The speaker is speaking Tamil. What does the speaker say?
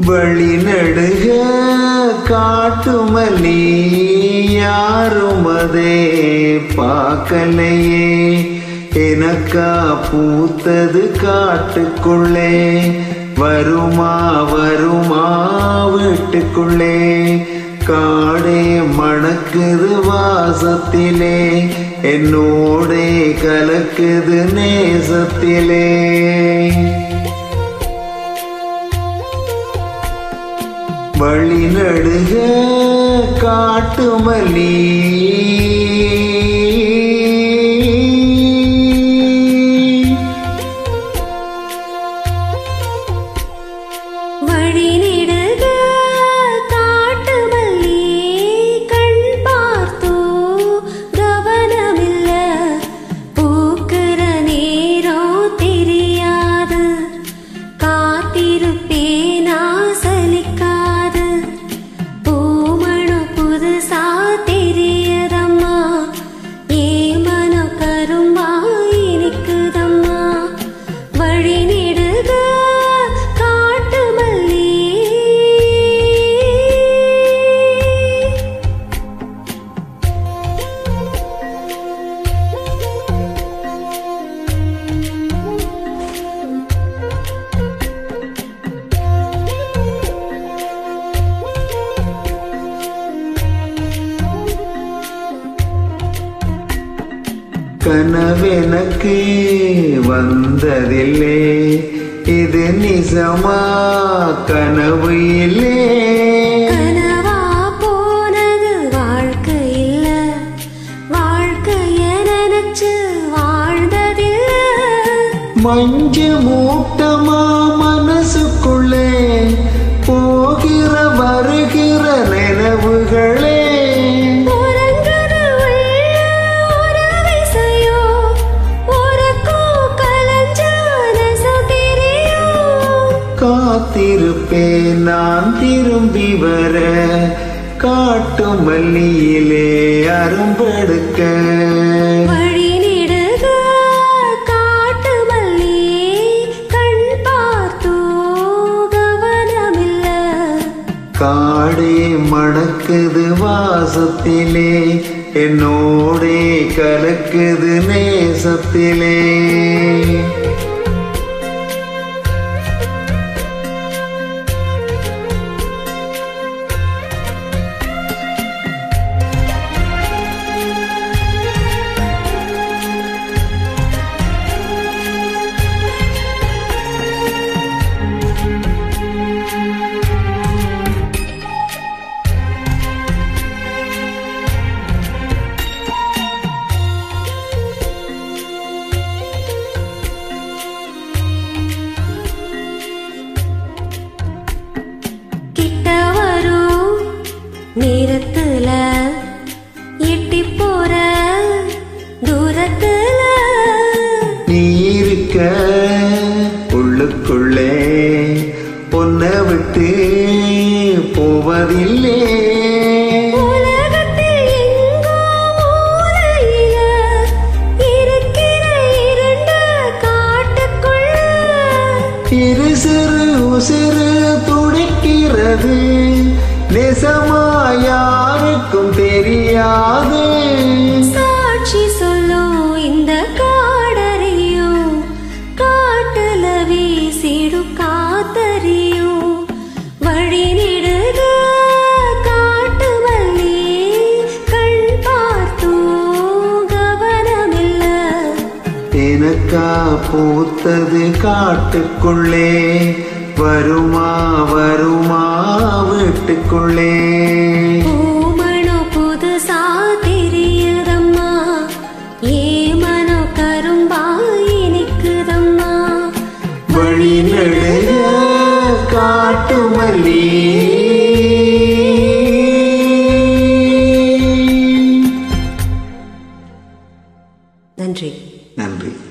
வழி நடுக காட்டுமல்லி யாரும் அதே பார்க்கலையே எனக்கா பூத்தது காட்டுக்குள்ளே வருமா வருமா வீட்டுக்குள்ளே காடே மணக்குது வாசத்திலே என்னோடே கலக்குது நேசத்திலே வழி நடுக காட்டுமல்லி வழி நெடுக காட்டுமல்லி கண் பார்த்தோ கவனமில்ல பூக்குற நேரம் தெரியாது காத்திருப்பேனா சலிக்காது பூமணம் புதுசா தெரியதம்மா ஏ மனம் கரும்பா இனிக்குதம்மா வழி நெடுக காட்டு மல்லி கனவெனக்கு வந்ததில்லை இது நிஜமா கனவு இல்லை கனவா போனது வாழ்க்கை இல்ல வாழ்க்கைய நினைச்சு வாழ்ந்ததில்ல மஞ்சு மூட்டமா மனசுக்குள்ளே போகிற வருகிற நினைவுகளே உறங்குது உள்ள ஒரு விசையோ, உறக்கோ கலஞ்ச நெசம் தெரியும். காத்திருப்பேன் நான் திரும்பி வர காட்டு மல்லியிலே அரும்பெடுக்க வழி நெடுக காட்டு மல்லி, கண் பார்த்தோ கவனமில்ல. காடே மணக்குது வாசத்திலே என்னோடே கலக்குது நேசத்திலே கிட்ட வரும் நேரத்துல எட்டி போற தூரத்துல நீ இருக்க உள்ளுக்குள்ளே பொன்ன விட்டு போவதில்லை உலகத்தில் எங்கோ மூலையில இருக்கிற இருண்ட காட்டுக்குள்ள இரு சிறு உசிறு துடிக்கிறது நெசமா யாருக்கும் தெரியாது சாட்சி சொல்லும் இந்த காடறியும் காட்டுல வீசிடும் காத்தறியும் வழி நெடுக காட்டு மல்லி கண் பார்த்தும் கவனமில்ல எனக்கா பூத்தது காட்டுக்குள்ளே வருமா வருமா வீட்டுக்குள்ளே பூமணம் புதுசா தெரியுதம்மா ஏ மனம் கரும்பா இனிக்குதம்மா வழி நடுக காட்டு மல்லி நன்றி நன்றி